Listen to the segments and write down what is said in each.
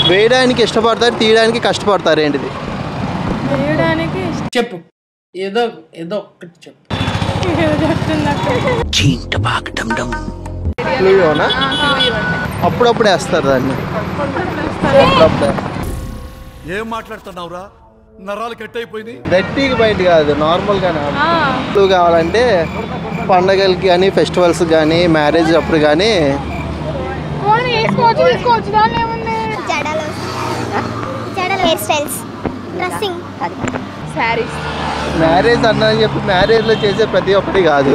వేయడానికి ఇష్టపడతారు తీయడానికి కష్టపడతారు ఏంటిది వేయడానికి చెప్పు ఏదో ఏదో ఒక్కటి చెప్పు క్లూయోనా అప్పుడప్పుడు వేస్తారు దాన్ని అప్పుడప్పుడు ఏం మాట్లాడుతున్నావురా నరాలు కట్ అయిపోయింది గట్టిగా బయట కాదు నార్మల్గానే క్లూ కావాలంటే పండగలకి కానీ ఫెస్టివల్స్ కానీ మ్యారేజ్ అప్పుడు కానీ వేసుకోవచ్చు తీసుకోవచ్చు దాని ఏముంది జడలు జడలు hair styles dressing saris marriage అన్నా చెప్పి మ్యారేజ్లో చేసే ప్రతి ఒక్కటి కాదు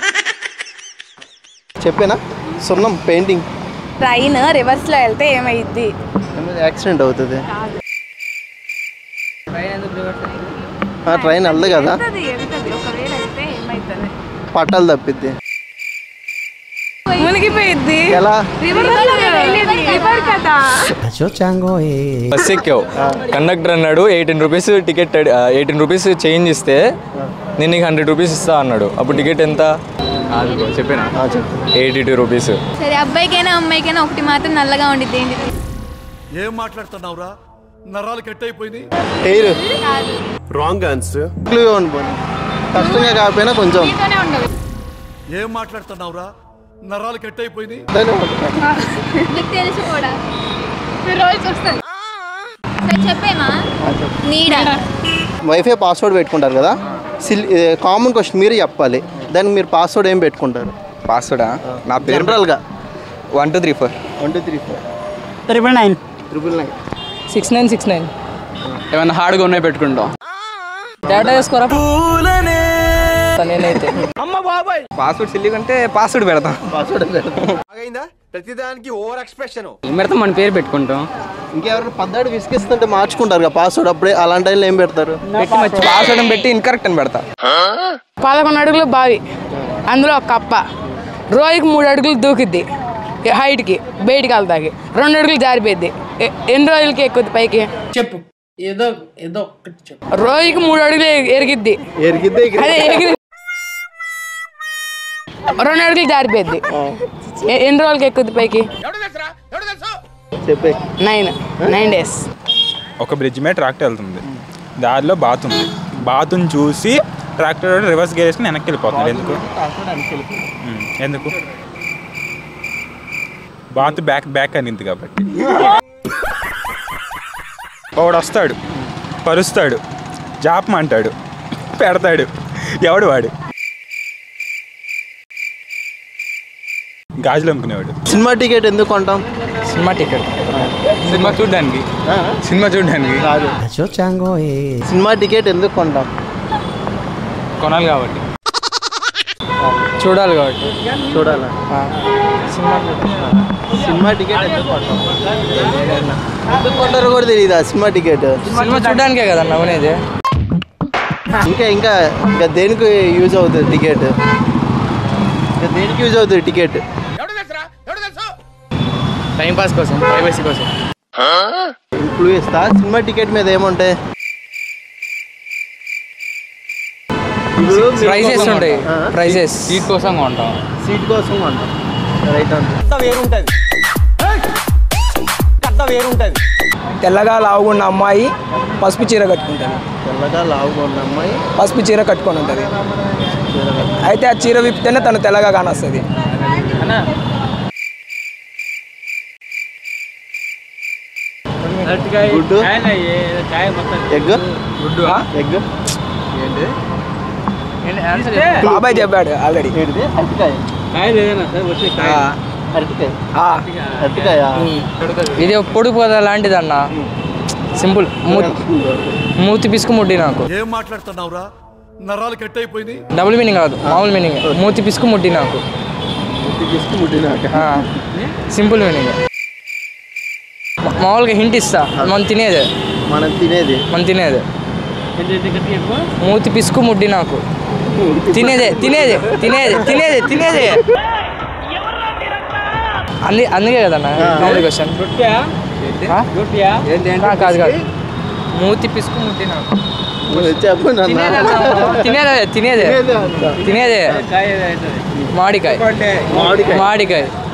చెప్పేనా సున్నం పెయింటింగ్ ట్రైన్ రివర్స్ లో వెళ్తే ఏమైద్ది యాక్సిడెంట్ అవుతుంది ఆ, ట్రైన్ వెళ్ళదు కదా వెళ్తది వెళ్తది ఒకవేళ వెళ్తే ఏమైతుంది పట్టాలు తప్పిద్ది మునిగిపోయిద్ది ఎలా రివర్ కదా బస్ ఎక్కావు కండక్టర్ అన్నాడు eighteen rupees ticket eighteen rupees change ఇస్తే నేను నీకు హండ్రెడ్ రూపీస్ ఇస్తా అన్నాడు అప్పుడు టికెట్ ఎంత చెప్పినా ఆ, చెప్పు ఎయిటీ టూ రూపీస్ సరే అబ్బాయికైనా అమ్మాయికైనా ఒకటి మాత్రం నల్లగా ఉండిద్ది ఏంటిది ఏం మాట్లాడుతున్నావురా నరాలు కట్ అయిపోయింది హెయిర్ రాంగ్ ఆన్సర్ క్లూ అనుకోండి కష్టంగా కాకపోయినా కొంచెం ఏం మాట్లాడుతున్నావురా నరాలు కట్ అయిపోయింది ఇట్లానే ఉంటుంది. నీకు తెలుసు కూడా రోజు వస్తుంది సరే చెప్పేమా ఆ, చెప్పు. నీడ వైఫై పాస్వర్డ్ పెట్టుకుంటారు కదా సిల్ కామన్ క్వశ్చన్ మీరు చెప్పాలి దానికి మీరు పాస్వర్డ్ ఏం పెట్టుకుంటారు పాస్వర్డా నా పేరు జనరల్గా one two three four one two three four triple nine triple nine six nine six nine ఏమైనా హార్డ్గా ఉన్నాయి పెట్టుకుంటాం డేటా వేసుకోరా నేనైతే పాస్వర్డ్ సిల్లి కంటే పాస్వర్డ్ పెడతాం పాస్వర్డ్ పెడతాం ప్రతిదానికి ఓవర్ ఎక్స్ప్రెషన్ పెడతాం మన పేరు పెట్టుకుంటాం ఇంకెవరు పద్దాడు విసిగిస్తుంటే మార్చుకుంటారు కదా పాస్వర్డ్ అప్పుడే అలాంటి టైంలో ఏం పెడతారు పెట్టి మర్చి పాస్వర్డ్ పెట్టి ఇన్కరెక్ట్ అని పెడతా పదకొండు అడుగులు బావి అందులో ఒక కప్ప రోజుకి మూడు అడుగులు దూకిద్ది హైట్కి బయటికి వెళ్తాకి రెండు అడుగులు జారిపోద్ది ఎ- ఎన్ని రోజులకి ఎక్కుద్ది పైకి చెప్పు ఏదో ఏదో ఒక్కటి చెప్పు రోజుకి మూడు అడుగులు ఎ- ఎరిగిద్ది ఎరిగిద్దే అదే ఎగిరి రెండు అడుగులు జారిపోద్ది ఎ- ఎన్ని రోజులకి ఎక్కుద్ది పైకి చెప్పే నైన్ నైన్ డేస్ ఒక బ్రిడ్జ్ మీద ట్రాక్టర్ వెళ్తుంది దారిలో బాత్ ఉంది బాతుని చూసి ట్రాక్టర్ వాడు రివర్స్ గేర్ వేసుకుని వెనక్కి వెళ్ళిపోతున్నాడు ఎందుకు ఉమ్, ఎందుకు బాత్ బ్యాక్ బ్యాక్ అనింది కాబట్టి వాడు వస్తాడు పరుస్తాడు జాపమంటాడు పెడతాడు ఎవడు వాడు గాజులు అమ్ముకునేవాడు సినిమా టికెట్ ఎందుకు కొంటాం సినిమా టికెట్ సినిమా చూడడానికి సినిమా చూడడానికి కాదు సినిమా టికెట్ ఎందుకు కొంటాం కొనాలి కాబట్టి చూడాలి కాబట్టి చూడాలా సినిమా టికెట్ ఎందుకు కొంటాం ఎందుకు కొంటారో కూడా తెలియదు సినిమా టికెట్ సినిమా చూడడానికే కదా నవ్వునేది ఇంకా ఇంకా ఇంకా దేనికి యూజ్ అవుతుంది టికెట్ ఇంకా దేనికి యూజ్ అవుతుంది టికెట్ టైం పాస్ కోసం ప్రైవసీ కోసం క్లూ ఇస్తా సినిమా టికెట్ మీద ఏముంటాయి ప్రైజెస్ ఉంటాయి ప్రైజెస్ సీట్ కోసం కొంటాం సీట్ కోసం కొంటాం రైట్ అంతే తెల్లగా లావుగున్న అమ్మాయి పసుపు చీర కట్టుకుంటుంది తెల్లగా లావుగా ఉన్న అమ్మాయి పసుపు చీర కట్టుకొని ఉంటుంది అయితే ఆ చీర విప్పితేనే తను తెల్లగా కానొస్తుంది గుడ్డు ఎగ్ ఎగ్ బాబాయ్ చెప్పాడు ఆల్రెడీ ఏంటిది అరటికాయ అరటికాయ అరటికాయ ఇది పొడుపు కదా లాంటిది అన్న సింపుల్ మూతి పిసుకు ముడ్డి నాకు ఏం మాట్లాడుతున్నావురా నరాలు కట్ అయిపోయింది డబుల్ మీనింగ్ కాదు మామూలు మీనింగ్ మూతి పిసుకు ముడ్డి నాకు తీసుకు ముట్టినాక సింపుల్ మీనింగ్ మామూలుగా హింట్ ఇస్తా మనం తినేదే మనం తినేది మనం తినేదే మూతి పిసుకు ముడ్డి నాకు తినేదే తినేదే తినేదే తినేదే తినేదే అంది అందుకే కదన్నా మామూలు క్వశ్చన్ కాదు కాదు మూతి పిసుకు ముడ్డి నాకు చెప్పు నాన్న. తినేదే తినేదే తినేదే అంట. తినేదే మామిడికాయ మామిడికాయ మామిడికాయ